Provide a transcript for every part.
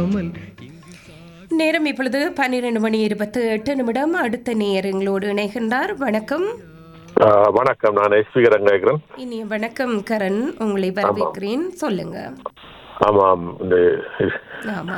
தெரியாமல் நேரம் இப்பொழுது பன்னிரண்டு மணி இருபத்து எட்டு நிமிடம் அடுத்த நேரங்களோடு இணைகின்றார் வணக்கம் ஆ, வணக்கம் நான் எஸ்பி ரங்கேக்கிறேன் இனிய வணக்கம் கரண் உங்களை வரவேற்கிறேன் சொல்லுங்க ஆமாம் இந்த ஆமா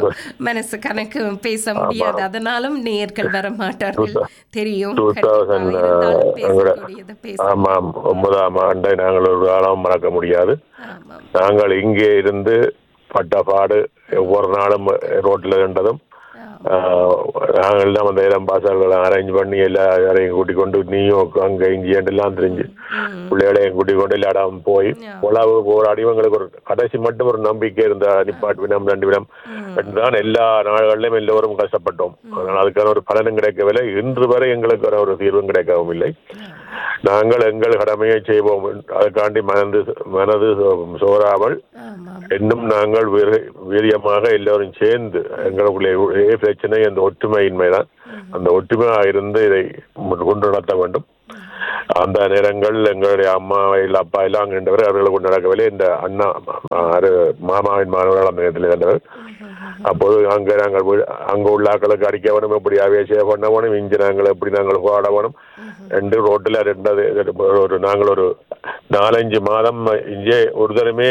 மனசு கணக்கு பேச முடியாது அதனாலும் நேர்கள் வர மாட்டார்கள் தெரியும் டூ கண்டிப்பா. தௌசண்ட் இருந்தாலும் பேசக்கூடியதை பேச ஆமாம் ஒன்பதாம் ஆண்டை நாங்கள் ஒரு காலம் மறக்க முடியாது ஆமாம் நாங்கள் இங்கே இருந்து பட்ட பாடு ஒவ்வொரு நாளும் ரோட்டில் இருந்ததும் ஆ, நாங்கள் தான் அந்த இடம் பாசல்களை அரேஞ்ச் பண்ணி எல்லாரையும் கூட்டிக் கொண்டு நீயும் அங்கே இங்கே எல்லாம் தெரிஞ்சு பிள்ளைகளையும் கூட்டிக் கொண்டு எல்லா இடம் போய் உழவு போராடி எங்களுக்கு ஒரு கடைசி மட்டும் ஒரு நம்பிக்கை இருந்த நிப்பாட்டு வினம் ரெண்டு வினம் தான் எல்லா நாடுகளிலும் எல்லோரும் கஷ்டப்பட்டோம் அதனால் அதுக்கான ஒரு பலனும் கிடைக்கவில்லை இன்று வரை எங்களுக்கு ஒரு- ஒரு தீர்வும் கிடைக்கவும் இல்லை நாங்கள் எங்கள் கடமையை செய்வோம் அதுக்காண்டி மனது மனது சோறாமல் ஆமாம் இன்னும் நாங்கள் வீர- வீரியமாக எல்லோரும் சேர்ந்து எங்களுக்குள்ளே ஒரே பிரச்சனை அந்த ஒற்றுமையின்மைதான் அந்த ஒற்றுமையாக இருந்து இதை மு- கொண்டு நடத்த வேண்டும் அந்த நேரங்கள் எங்களுடைய அம்மா இல்லை அப்பா எல்லாம் அங்கே இருந்தவர் அவர்களை கொண்டு நடக்கவில்லை இந்த அண்ணா ஆறு மாமாவின் மாணவர்கள் அந்த நேரத்தில் இருந்தவர் அப்போது அங்கே நாங்கள் வீ- அங்கே உள்ள ஆக்களுக்கு அடிக்க வேணும் எப்படி அவேசிய பண்ண வேணும் இங்கே நாங்கள் எப்படி நாங்கள் போராட வேணும் ரெண்டு ரோட்டில் ரெண்டது ஒரு நாங்கள் ஒரு நாலஞ்சு மாதம் இங்கே ஒரு தரமே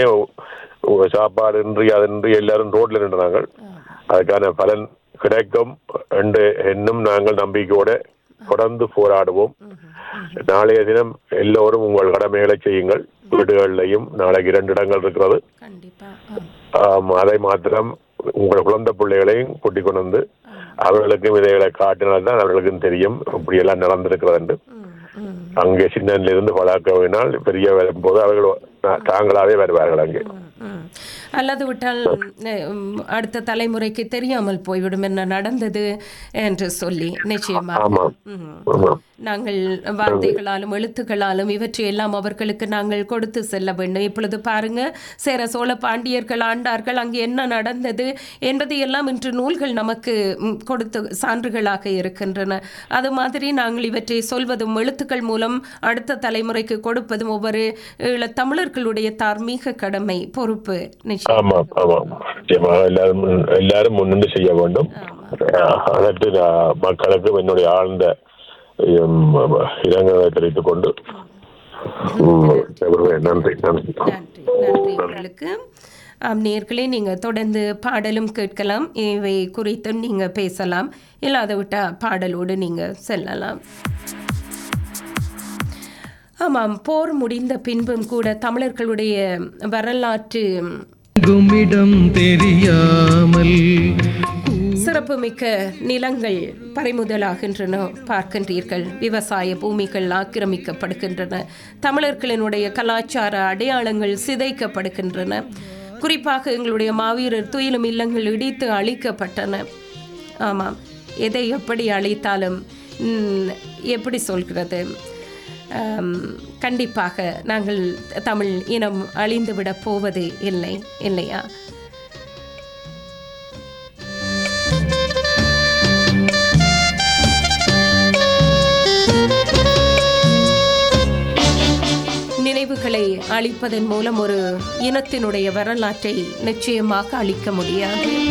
ஒ- சாப்பாடு இன்றி அதின்றி எல்லாரும் ரோட்ல நின்றாங்க அதுக்கான பலன் கிடைக்கும் என்று இன்னும் நாங்கள் நம்பிக்கையோட தொடர்ந்து போராடுவோம் நாளைய தினம் எல்லோரும் உங்கள் கடமைகளை செய்யுங்கள் வீடுகளிலையும் நாளைக்கு இரண்டு இடங்கள் இருக்கிறது கண்டிப்பா ஆம். ஆம், அதை மாத்திரம் உங்கள் குழந்தை பிள்ளைகளையும் கூட்டிக் கொண்டு வந்து அவர்களுக்கும் இதைகளை காட்டினால்தான் அவர்களுக்கும் தெரியும் இப்படி எல்லாம் நடந்திருக்கிறது என்று ம், ம், அங்கே சின்னன்ல இருந்து பழக்கவினால் பெரிய வரும்போது அவர்கள் தா- தாங்களாவே வருவார்கள் அங்கே ம், ம். அல்லது விட்டால் ம், அடுத்த தலைமுறைக்கு தெரியாமல் போய்விடும் என்ன நடந்தது என்று சொல்லி நிச்சயமாக ஆமாம் ம். ஆமாம் நாங்கள் வார்த்தைகளாலும் எழுத்துக்களாலும் இவற்றை எல்லாம் அவர்களுக்கு நாங்கள் கொடுத்து செல்ல வேண்டும் இப்பொழுது பாருங்க சேர சோழ பாண்டியர்கள் ஆண்டார்கள் அங்கே என்ன நடந்தது என்பதை எல்லாம் இன்று நூல்கள் நமக்கு ம், கொடுத்து சான்றுகளாக இருக்கின்றன அது மாதிரி நாங்கள் இவற்றை சொல்வதும் எழுத்துக்கள் மூலம் அடுத்த தலைமுறைக்கு கொடுப்பதும் ஒவ்வொரு ஈழத் தமிழர்களுடைய தார்மீக கடமை பொறுப்பு நிச்சயம் ஆமாம் ஆமாம் நிச்சயமாக எல்லாரும் முன்- எல்லாரும் முன்னின்று செய்ய வேண்டும் அஹ், அதற்கு நான் மக்களுக்கும் என்னுடைய ஆழ்ந்த உம், இரங்கலை தெரிவித்துக் கொண்டு உம், விடைபெறுகிறேன். நன்றி நன்றி நன்றி நன்றி உங்களுக்கு ஆம் நேர்களே நீங்கள் தொடர்ந்து பாடலும் கேட்கலாம் இவை குறித்தும் நீங்கள் பேசலாம் இல்லாத விட்டால் பாடலோடு நீங்கள் செல்லலாம் ஆமாம் போர் முடிந்த பின்பும் கூட தமிழர்களுடைய வரலாற்று குமிடம் தெரியாமல் சிறப்புமிக்க நிலங்கள் பறிமுதலாகின்றன பார்க்கின்றீர்கள் விவசாய பூமிகள் ஆக்கிரமிக்கப்படுகின்றன தமிழர்களினுடைய கலாச்சார அடையாளங்கள் சிதைக்கப்படுகின்றன குறிப்பாக எங்களுடைய மாவீரர் துயிலும் இல்லங்கள் இடித்து அழிக்கப்பட்டன ஆமாம் எதை எப்படி அழித்தாலும் ம், எப்படி சொல்கிறது ஆம், கண்டிப்பாக நாங்கள் தமிழ் இனம் அழிந்துவிடப் போவது இல்லை இல்லையா நினைவுகளை அழிப்பதன் மூலம் ஒரு இனத்தினுடைய வரலாற்றை நிச்சயமாக அழிக்க முடியாது